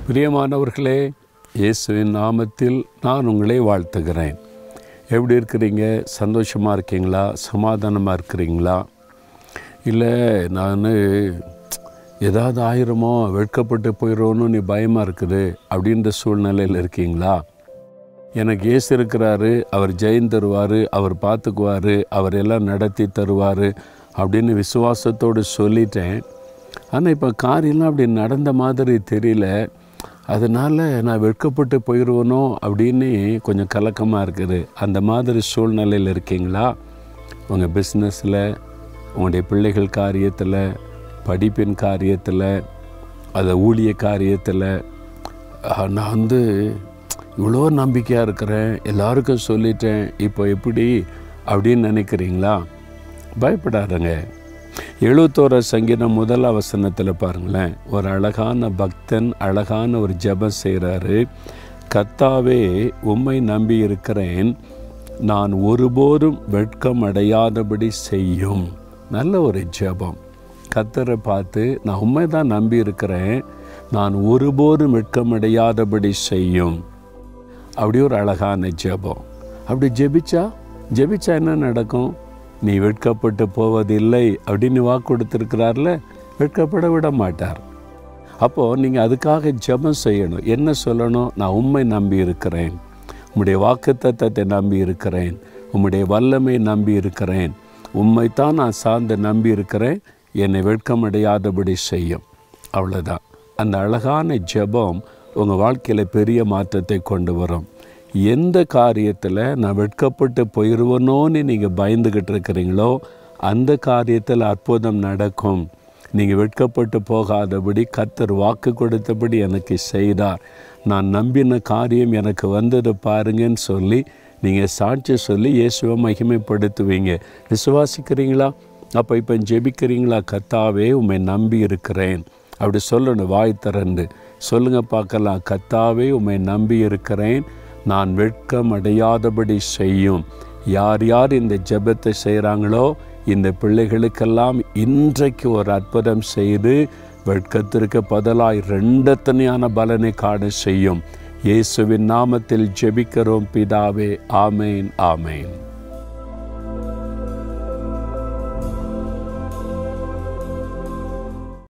பிரியமானவர்களே இயேசுவின் நாமத்தில் நான் உங்களை வாழ்த்துகிறேன் எப்படி இருக்கிறீங்க சந்தோஷமாக இருக்கீங்களா சமாதானமாக இருக்கிறீங்களா இல்லை நான் ஏதாவது ஆயிரமோ வெட்கப்பட்டு போயிடுவோன்னு நீ பயமாக இருக்குது அப்படின்ற சூழ்நிலையில் இருக்கீங்களா எனக்கு ஏசு இருக்கிறாரு அவர் ஜெயம் தருவார் அவர் பார்த்துக்குவார் அவர் எல்லாம் நடத்தி தருவார் அப்படின்னு விசுவாசத்தோடு சொல்லிட்டேன் ஆனால் இப்போ காரியெல்லாம் அப்படி நடந்த மாதிரி தெரியல அதனால் நான் வெட்கப்பட்டு போயிடுவனோ அப்படின்னு கொஞ்சம் கலக்கமாக இருக்குது அந்த மாதிரி சூழ்நிலையில் இருக்கீங்களா உங்கள் பிஸ்னஸில் உங்களுடைய பிள்ளைகள் காரியத்தில் படிப்பின் காரியத்தில் அதை ஊழிய காரியத்தில் அஹ், நான் வந்து இவ்வளோ நம்பிக்கையாக இருக்கிறேன் எல்லாருக்கும் சொல்லிட்டேன் இப்போ எப்படி அப்படின்னு நினைக்கிறீங்களா பயப்படாதங்க எழுபத்தோர சங்கீதம் முதல் அவசனத்தில் பாருங்களேன் ஒரு அழகான பக்தன் அழகான ஒரு ஜெபம் செய்கிறாரு கர்த்தாவே உம்மை நம்பி இருக்கிறேன் நான் ஒருபோதும் வெட்கம் அடையாதபடி செய்யும் நல்ல ஒரு ஜெபம் கத்தரை பார்த்து நான் உண்மை தான் நம்பி இருக்கிறேன் நான் ஒருபோதும் வெட்கமடையாதபடி செய்யும் அப்படி ஒரு அழகான ஜெபம் அப்படி ஜெபிச்சா ஜெபிச்சா என்ன நடக்கும் நீ வெட்கப்பட்டு போவதில்லை அப்படின்னு வாக்கு கொடுத்துருக்கிறார்ல வெட்கப்பட விட மாட்டார் அப்போது நீங்கள் அதுக்காக ஜெபம் செய்யணும் என்ன சொல்லணும் நான் உண்மை நம்பி இருக்கிறேன் உம்முடைய வாக்குத்தத்தத்தை நம்பி இருக்கிறேன் உம்முடைய வல்லமை நம்பி இருக்கிறேன் உண்மைத்தான் நான் சார்ந்து நம்பி இருக்கிறேன் என்னை வெட்கமடையாதபடி செய்யும் அவ்வளோதான் அந்த அழகான ஜெபம் உங்கள் வாழ்க்கையில் பெரிய மாற்றத்தை கொண்டு வரும் எந்த காரியத்தில் நான் வெட்கப்பட்டு போயிடுவனோன்னு நீங்கள் பயந்துக்கிட்டு இருக்கிறீங்களோ அந்த காரியத்தில் அற்புதம் நடக்கும் நீங்கள் வெட்கப்பட்டு போகாதபடி கர்த்தர் வாக்கு கொடுத்தபடி எனக்கு செய்தார் நான் நம்பின காரியம் எனக்கு வந்தது பாருங்கன்னு சொல்லி நீங்கள் சாட்சி சொல்லி இயேசுவை மகிமைப்படுத்துவீங்க விசுவாசிக்கிறீங்களா அப்போ இப்போ ஜெபிக்கிறீங்களா கத்தாவே உம்மை நம்பி இருக்கிறேன் அப்படி சொல்லணும் வாய் திறந்து சொல்லுங்க பார்க்கலாம் கத்தாவே உம்மை நம்பி இருக்கிறேன் நான் வெட்கம் அடையாதபடி செய்யும் யார் யார் இந்த ஜெபத்தை செய்கிறாங்களோ இந்த பிள்ளைகளுக்கெல்லாம் இன்றைக்கு ஒரு அற்புதம் செய்து வெட்கத்திற்கு பதிலாய் ரெண்டத்தனையான பலனை காண செய்யும் இயேசுவின் நாமத்தில் ஜெபிக்கிறோம் பிதாவே ஆமேன் ஆமேன்